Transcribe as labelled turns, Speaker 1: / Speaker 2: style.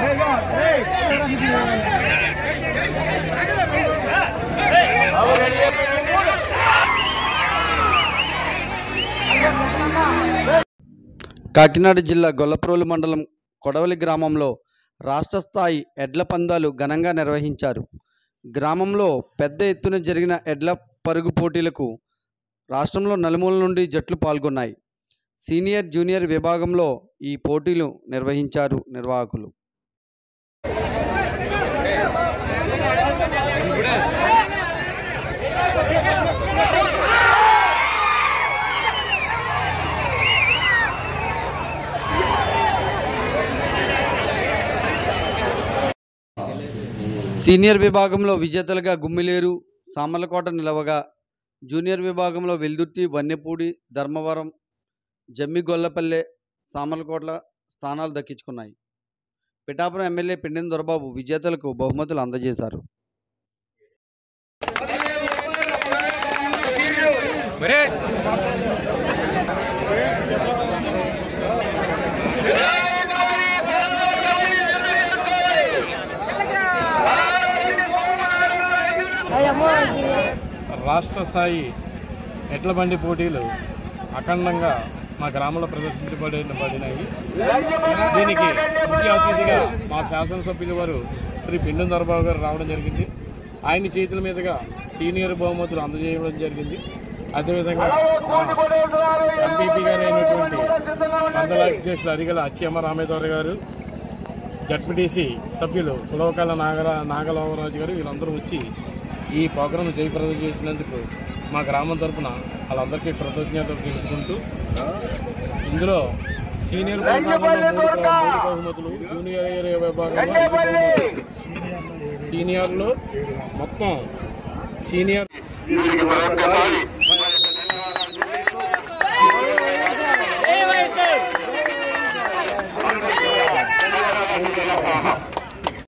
Speaker 1: కాకినాడ జిల్లా గొల్లప్రోలు మండలం కొడవలి గ్రామంలో రాష్ట్ర స్థాయి ఎడ్ల పందాలు ఘనంగా నిర్వహించారు గ్రామంలో పెద్ద ఎత్తున జరిగిన ఎడ్ల పరుగు పోటీలకు రాష్ట్రంలో నలుమూల నుండి జట్లు పాల్గొన్నాయి సీనియర్ జూనియర్ విభాగంలో ఈ పోటీలు నిర్వహించారు నిర్వాహకులు సీనియర్ విభాగంలో విజేతలుగా గుమ్మిలేరు సామర్లకోట నిలవగా జూనియర్ విభాగంలో వెల్దుర్తి వన్నెపూడి ధర్మవరం జమ్మి గొల్లపల్లె సామర్లకోట్ల స్థానాలు దక్కించుకున్నాయి పిఠాపురం ఎమ్మెల్యే పిండిన దొరబాబు విజేతలకు బహుమతులు అందజేశారు
Speaker 2: రాష్ట్ర స్థాయి ఎడ్ల బండి పోటీలు అఖండంగా మా గ్రామంలో ప్రదర్శించబడిన పడినాయి దీనికి ముఖ్య అతిథిగా మా శాసనసభ్యులు వారు శ్రీ పిండం దొరబాబు గారు రావడం జరిగింది ఆయన చేతుల మీదుగా సీనియర్ బహుమతులు అందజేయడం జరిగింది అదేవిధంగా ఎంపీపీ గారు అయినటువంటి మండల అధ్యక్షులు అరిగల అచ్చెమ్మ రామేశ్వర గారు జడ్పీటీసీ సభ్యులు కులవకాల నాగర నాగలోవరాజు గారు వీళ్ళందరూ వచ్చి ఈ ప్రోగ్రాం జయప్రదం చేసినందుకు మా గ్రామం తరపున వాళ్ళందరికీ కృతజ్ఞతలు తెలుపుకుంటూ ఇందులో సీనియర్ విభాగంలో మూడు మూడు బహుమతులు జూనియర్ విభాగంలో ఐదు బహుమతులు. సీనియర్లు మొత్తం సీనియర్
Speaker 3: వీరికి మరొక్కసారి